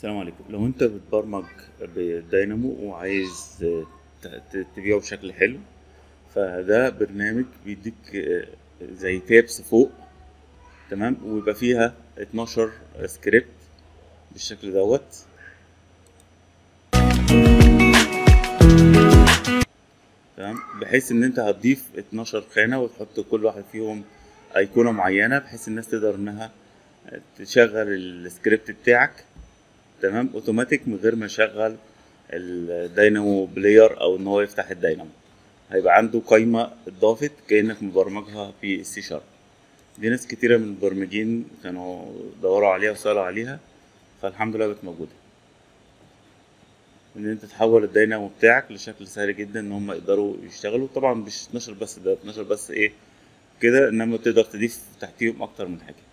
السلام عليكم لو انت بتبرمج بالدينامو وعايز ت- ت- تبيعه بشكل حلو فده برنامج بيديك آه، زي تابس فوق تمام ويبقى فيها 12 سكريبت بالشكل دوت تمام بحيث ان انت هتضيف 12 خانة وتحط كل واحد فيهم ايقونة معينة بحيث الناس تقدر انها تشغل السكريبت بتاعك تمام اوتوماتيك من غير ما يشغل الداينامو بلاير او ان هو يفتح الداينامو هيبقى عنده قايمة اتضافت كأنك مبرمجها في السي شارب دي ناس كتيرة من المبرمجين كانوا دوروا عليها وسألوا عليها فالحمد لله بقت موجودة ان انت تحول الداينامو بتاعك لشكل سهل جدا ان هم يقدروا يشتغلوا طبعا مش 12 بس ده 12 بس ايه كده انما تقدر تضيف تحتيهم اكتر من حاجة